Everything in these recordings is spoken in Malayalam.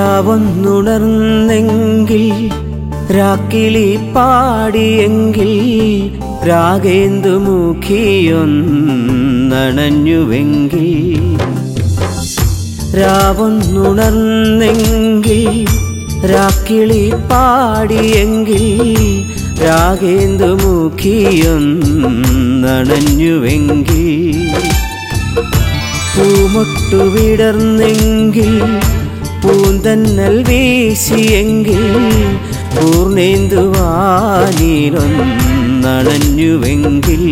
രാവൊന്നുണർന്നെങ്കിൽ രാക്കിളി പാടിയെങ്കിൽ രാഗേന്ദുമുഖിയൊന്നണഞ്ഞുവെങ്കിൽ രാവൊന്നുണർന്നെങ്കിൽ രാക്കിളി പാടിയെങ്കിൽ രാഗേന്ദുമുഖിയൊന്നണഞ്ഞുവെങ്കിൽ പൂമൊട്ടു വിടർന്നെങ്കിൽ പൂന്തന്നൽ വീശിയെങ്കിൽ പൂർണേന്തുവാനിലൊന്നണഞ്ഞുവെങ്കിൽ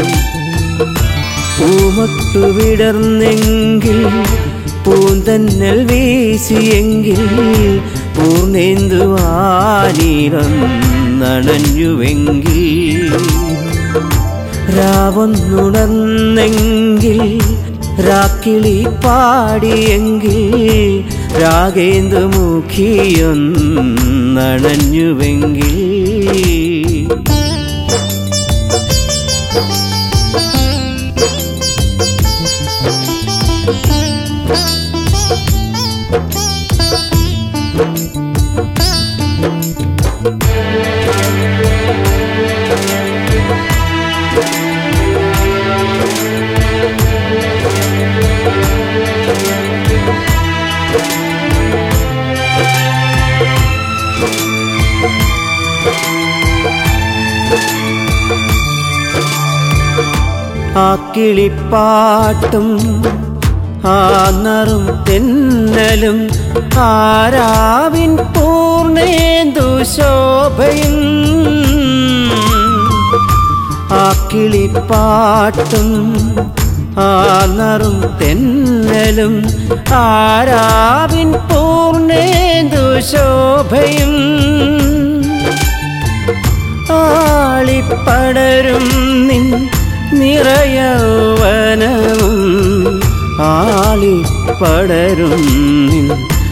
പൂമൊട്ടു വിടർന്നെങ്കിൽ പൂന്തന്നൽ വീശിയെങ്കിൽ പൂർണേന്തുവാനിലൊന്നണഞ്ഞുവെങ്കിൽ രാവൊന്നുണർന്നെങ്കിൽ രാക്കിളി പാടിയെങ്കിൽ രാഗേന്ദുമുഖിയൊന്നണഞ്ഞുവെങ്കിൽ ആ കിളിപ്പാട്ടും ആ നറും തെന്നലും ആരാവിൻ പൂർണേന്ദു ശോഭയും ആ കിളിപ്പാട്ടും ആ നറും തെന്നലും ആരാവിൻ പൂർണേന്ദു ശോഭയും ആളിപ്പടരും നിൻ നിറയൗവനവും ആളിപ്പടരും നിൻ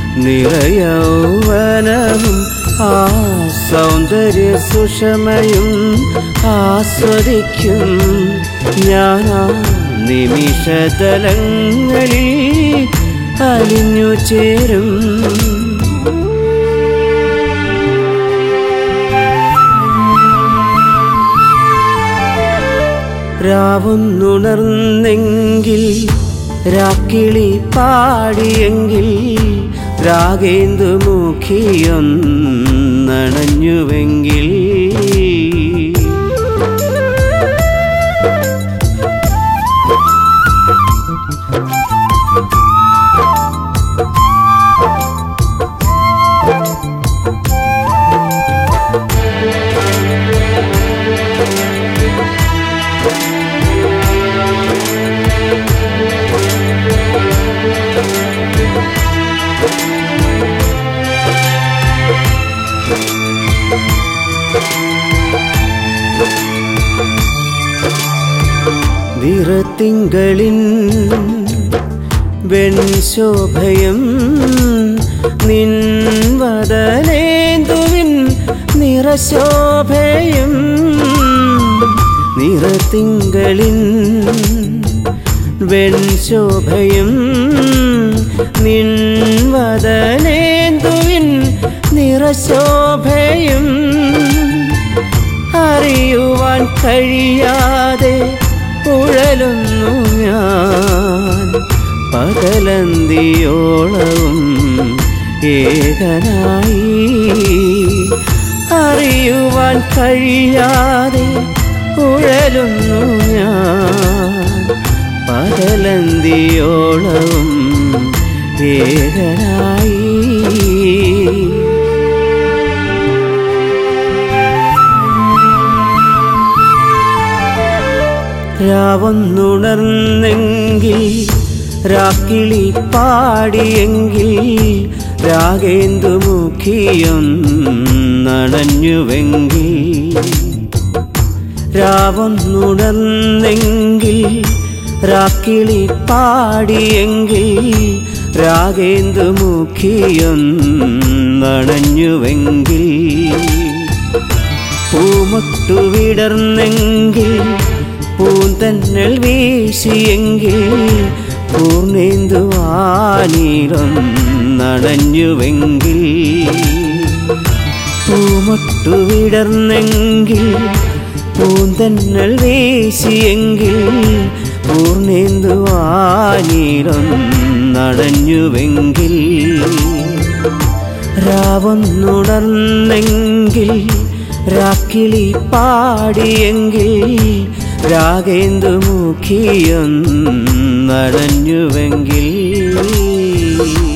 നിറയൗവനവും ആ സൗന്ദര്യ സുഷമയും ആസ്വദിക്കും ഞാൻ ആ നിമിഷതലങ്ങളിൽ അലിഞ്ഞു ചേരും രാവുന്നുണർന്നെങ്കിൽ രാക്കിളി പാടിയെങ്കിൽ രാഗേന്ദുമുഖിയൊന്നണഞ്ഞുവെങ്കിൽ നിറത്തിങ്കളിൻ വെൺശോഭയം നിൻ വദനേന്ദുവിൻ നിറശോഭയും നിറത്തിങ്കളിൻ വെൺശോഭയും നിൻ വദനേന്ദുവിൻ നിറശോഭയും അറിയുവാൻ കഴിയാതെ ഉഴലുന്നു ഞാൻ പകലന്തിയോളവും ഏകനായി അറിയുവാൻ കഴിയാതെ ഉഴലുന്നു ഞാൻ പകലന്തിയോളവും ഏകനായി രാവൊന്നുണർന്നെങ്കിൽ രാക്കിളി പാടിയെങ്കിൽ രാഗേന്ദുമുഖിയൊന്നണഞ്ഞുവെങ്കിൽ രാവൊന്നുണർന്നെങ്കിൽ രാക്കിളി പാടിയെങ്കിൽ രാഗേന്ദുമുഖിയൊന്നണഞ്ഞുവെങ്കിൽ പൂമൊട്ടു വിടർന്നെങ്കിൽ പൂന്തന്നൽ വീശിയെങ്കിൽ പൂർണേന്ദുവാനിലൊന്നണഞ്ഞുവെങ്കിൽ നടഞ്ഞുവെങ്കിൽ പൂമൊട്ടു വിടർന്നെങ്കിൽ പൂന്തന്നൽ വീശിയെങ്കിൽ പൂർണ്ണേന്തുവാനീലൊന്നടഞ്ഞുവെങ്കിൽ രാവൊന്നുണർന്നെങ്കിൽ രാക്കിളി പാടിയെങ്കിൽ രാഗേന്ദുമുഖിയൊന്നടഞ്ഞുവെങ്കിൽ